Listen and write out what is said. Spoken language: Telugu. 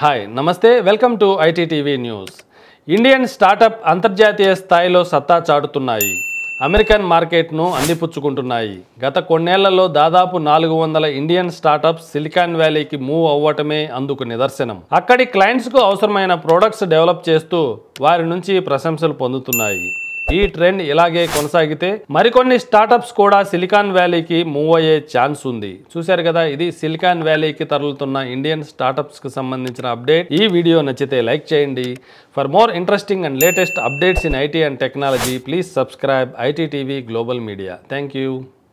హాయ్ నమస్తే welcome to IT TV news Indian startup అంతర్జాతీయ స్థాయిలో సత్తా చాటుతున్నాయి అమెరికన్ మార్కెట్ను అందిపుచ్చుకుంటున్నాయి గత కొన్నేళ్లలో దాదాపు నాలుగు వందల ఇండియన్ స్టార్టప్స్ సిలికాన్ వ్యాలీకి మూవ్ అవ్వటమే అందుకు నిదర్శనం అక్కడి క్లయింట్స్కు అవసరమైన ప్రోడక్ట్స్ డెవలప్ చేస్తూ వారి నుంచి ప్రశంసలు పొందుతున్నాయి ఈ ట్రెండ్ ఇలాగే కొనసాగితే మరికొన్ని స్టార్టప్స్ కూడా సిలికాన్ వ్యాలీకి మూవ్ అయ్యే ఛాన్స్ ఉంది చూశారు కదా ఇది సిలికాన్ వ్యాలీకి తరలుతున్న ఇండియన్ స్టార్టప్స్ కి సంబంధించిన అప్డేట్ ఈ వీడియో నచ్చితే లైక్ చేయండి for more interesting and latest updates in IT and technology please subscribe IT TV global media thank you